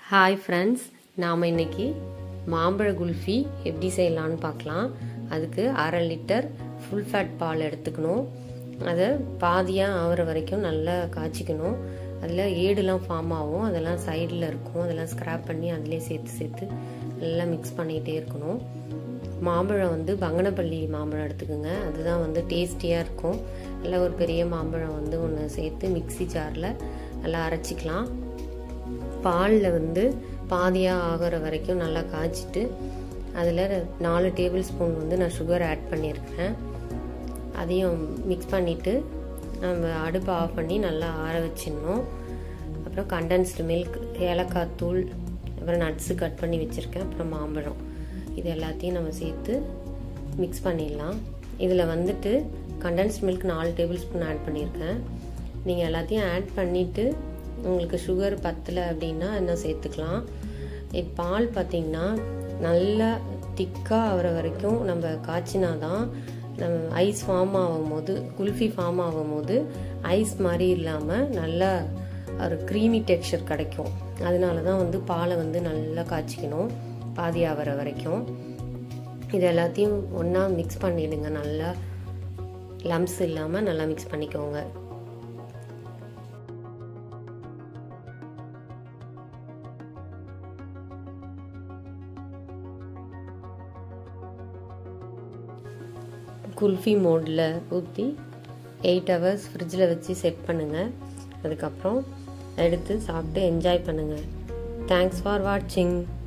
hi friends நாம் இன்னைக்கு மாம்பழ குல்ஃபி எப்படி செய்யலான்னு பார்க்கலாம் அதுக்கு அரை லிட்டர் ஃபுல் ஃபேட் பால் எடுத்துக்கணும் அதை பாதியாக ஆகிற வரைக்கும் நல்லா காய்ச்சிக்கணும் அதில் ஏடுலாம் ஃபார்ம் ஆகும் அதெல்லாம் சைடில் இருக்கும் அதெல்லாம் ஸ்க்ராப் பண்ணி அதிலே சேர்த்து சேர்த்து நல்லா மிக்ஸ் பண்ணிகிட்டே இருக்கணும் மாம்பழம் வந்து பங்கனப்பள்ளி மாம்பழம் எடுத்துக்கோங்க அதுதான் வந்து டேஸ்டியாக இருக்கும் நல்லா ஒரு பெரிய மாம்பழம் வந்து ஒன்று சேர்த்து மிக்சி ஜாரில் நல்லா அரைச்சிக்கலாம் பாலில் வந்து பாதியாக ஆகிற வரைக்கும் நல்லா காய்ச்சிட்டு அதில் நாலு டேபிள் ஸ்பூன் வந்து நான் சுகர் ஆட் பண்ணியிருக்கிறேன் அதையும் மிக்ஸ் பண்ணிவிட்டு நம்ம அடுப்பை ஆஃப் பண்ணி நல்லா ஆற வச்சிடணும் அப்புறம் கண்டென்ஸ்டு மில்க் ஏலக்காய் தூள் அப்புறம் நட்ஸு கட் பண்ணி வச்சுருக்கேன் அப்புறம் மாம்பழம் இது எல்லாத்தையும் நம்ம சேர்த்து மிக்ஸ் பண்ணிடலாம் இதில் வந்துட்டு கண்டென்ஸ்ட் மில்க் நாலு டேபிள் ஸ்பூன் ஆட் பண்ணியிருக்கேன் நீங்கள் எல்லாத்தையும் ஆட் பண்ணிவிட்டு உங்களுக்கு சுகர் பத்தலை அப்படின்னா என்ன சேர்த்துக்கலாம் பால் பார்த்திங்கன்னா நல்லா திக்காக ஆகிற வரைக்கும் நம்ம காய்ச்சினா தான் நம்ம ஐஸ் ஃபார்ம் ஆகும் போது குல்ஃபி ஃபார்ம் ஆகும் போது ஐஸ் மாதிரி இல்லாமல் நல்லா ஒரு க்ரீமி டெக்ஸ்சர் கிடைக்கும் அதனால தான் வந்து பாலை வந்து நல்லா காய்ச்சிக்கணும் பாதி ஆகிற வரைக்கும் இது எல்லாத்தையும் ஒன்றா மிக்ஸ் பண்ணிவிடுங்க நல்லா லம்ஸ் இல்லாமல் நல்லா மிக்ஸ் பண்ணிக்கோங்க குல்ஃபி மோடில் ஊற்றி எயிட் ஹவர்ஸ் ஃப்ரிட்ஜில் வச்சு செட் பண்ணுங்கள் அதுக்கப்புறம் எடுத்து சாப்பிட்டு என்ஜாய் பண்ணுங்கள் தேங்க்ஸ் ஃபார் வாட்சிங்